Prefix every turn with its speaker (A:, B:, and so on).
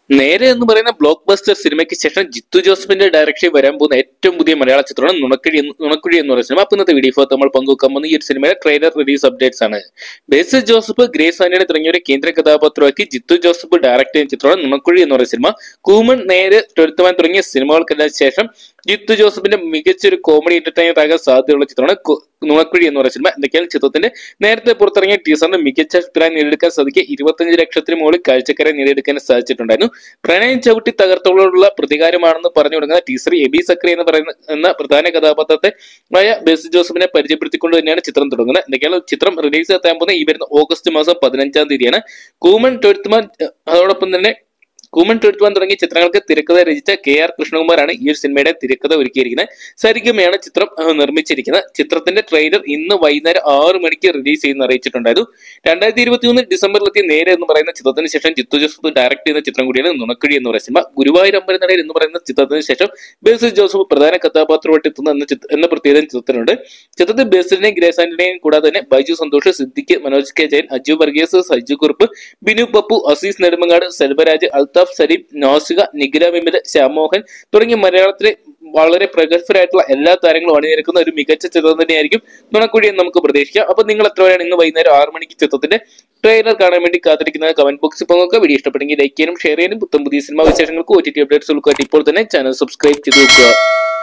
A: നേരെ എന്ന് പറയുന്ന ബ്ലോക്ക് ബസ്റ്റർ സിനിമയ്ക്ക് ശേഷം ജിത്തു ജോസഫിന്റെ ഡയറക്ഷനിൽ വരാൻ പോകുന്ന ഏറ്റവും പുതിയ മലയാള ചിത്രമാണ് നുണക്കുഴി എന്ന് നുണക്കുഴി എന്ന് പറയുന്ന സിനിമ അപ്പൊ ഇന്നത്തെ വീഡിയോ നമ്മൾ പങ്കുവെക്കാൻ പോകുന്ന ഈ ഒരു സിനിമയുടെ ട്രെയിലർ റിലീസ് അപ്ഡേറ്റ്സ് ആണ് ബേസിൽ ജോസഫ് ഗ്രേസ് ആന്റണി തുടങ്ങിയവരെ കേന്ദ്ര കഥാപാത്രമാക്കി ജിത്തു ജോസഫ് ഡയറക്ട് ചെയ്യുന്ന ചിത്രമാണ് നുണക്കുഴി എന്ന് പറയുന്ന സിനിമ കൂമൺ നേര് തൊരുത്തുവാൻ തുടങ്ങിയ സിനിമകൾക്കെല്ലാം ശേഷം ജിത്തു ജോസഫിന്റെ മികച്ചൊരു കോമഡി എന്റർടൈനർ ആകാൻ സാധ്യതയുള്ള ചിത്രമാണ് കു- നുണക്കുഴി എന്ന് പറയുന്ന സിനിമ എന്തൊക്കെയാണ് ചിത്രത്തിന്റെ നേരത്തെ പുറത്തിറങ്ങിയ ടീസറിന് മികച്ച അഭിപ്രായം നേടിയെടുക്കാൻ സാധിക്കുക ഇരുപത്തഞ്ച് ലക്ഷത്തിന് മുകളിൽ കാഴ്ചക്കാരെ നേടിയെടുക്കാൻ സാധിച്ചിട്ടുണ്ടായിരുന്നു പ്രണയം ചവിട്ടി തകർത്തോടുള്ള പ്രതികാരമാണെന്ന് പറഞ്ഞു തുടങ്ങുന്ന ടീസർ എബി സക്രി എന്ന് പറയുന്ന എന്ന പ്രധാന കഥാപാത്രത്തെ ആയ ബെസ് ജോസഫിനെ പരിചയപ്പെടുത്തിക്കൊണ്ട് തന്നെയാണ് ചിത്രം തുടങ്ങുന്നത് എന്തൊക്കെയാണ് ചിത്രം റിലീസ് എത്താൻ പോകുന്ന ഈ വരുന്ന ഓഗസ്റ്റ് മാസം പതിനഞ്ചാം തീയതിയാണ് കൂമൺ ടൊരുത്തുമാൻ അഹ് അതോടൊപ്പം തന്നെ കൂമൺ ടൊരുത്തുവാൻ തുടങ്ങിയ ചിത്രങ്ങൾക്ക് തിരക്കഥ രചിച്ച കെ ആർ കൃഷ്ണകുമാറാണ് ഈ ഒരു സിനിമയുടെ തിരക്കഥ ഒരുക്കിയിരിക്കുന്നത് സരിഗമയാണ് ചിത്രം അഹ് നിർമ്മിച്ചിരിക്കുന്നത് ചിത്രത്തിന്റെ ട്രെയിലർ ഇന്ന് വൈകുന്നേരം ആറ് മണിക്ക് റിലീസ് ചെയ്യുന്ന അറിയിച്ചിട്ടുണ്ടായിരുന്നു രണ്ടായിരത്തി ഇരുപത്തി മൂന്ന് ഡിസംബറിലെത്തിയ നേരെ എന്ന് പറയുന്ന ചിത്രത്തിന് ശേഷം ജിത്തു ജോസഫ് ഡയറക്ട് ചെയ്യുന്ന ചിത്രം കൂടിയാണ് നുണക്കുഴി എന്ന് പറയുന്ന സിനിമ ഗുരുവായൂർ അമ്പലനടയിൽ എന്ന് പറയുന്ന ചിത്രത്തിന് ശേഷം ബേസിൽ ജോസഫ് പ്രധാന കഥാപാത്രമായിട്ട് എത്തുന്ന എന്ന ചിത്ര- എന്ന പ്രത്യേകത ചിത്രത്തിനുണ്ട് ചിത്രത്തിൽ ബേസിലിനെയും ഗ്രേസ് ആന്റണിയെയും കൂടാതെ തന്നെ ബൈജു സന്തോഷ് സിദ്ദിഖ് മനോജ് കെ ജയൻ അജു വർഗീസ് സജ്ജു കുറുപ്പ് ബിനു പപ്പു അസീസ് നെടുമങ്ങാട് സെൽവരാജ് അൽതാഫ് സലീം നോസിക നിഖില വിമല ശ്യാമോഹൻ തുടങ്ങിയ മലയാളത്തിലെ വളരെ പ്രഗത്ഭരായിട്ടുള്ള എല്ലാ താരങ്ങളും അണിനിരക്കുന്ന ഒരു മികച്ച ചിത്രം തന്നെയായിരിക്കും നുണക്കുഴി എന്ന് നമുക്ക് പ്രതീക്ഷിക്കാം അപ്പൊ നിങ്ങൾ എത്ര വരെയാണ് ഇന്ന് വൈകുന്നേരം ആറ് മണിക്ക് ചിത്രത്തിന്റെ ട്രെയിലർ കാണാൻ വേണ്ടി കാത്തിരിക്കുന്നത് കമന്റ് ബോക്സിൽ പോകുക വീഡിയോ ഇഷ്ടപ്പെട്ടെങ്കിൽ ലൈക്ക് ചെയ്യാനും ഷെയർ ചെയ്യാനും പുത്തം പുതിയ സിനിമ വിശേഷങ്ങൾക്ക് ഒ ടി ടി അപ്ഡേറ്റ്സ് ഉൾക്കാട്ടി ഇപ്പോൾ തന്നെ ചാനൽ സബ്സ്ക്രൈബ് ചെയ്ത് നോക്കുക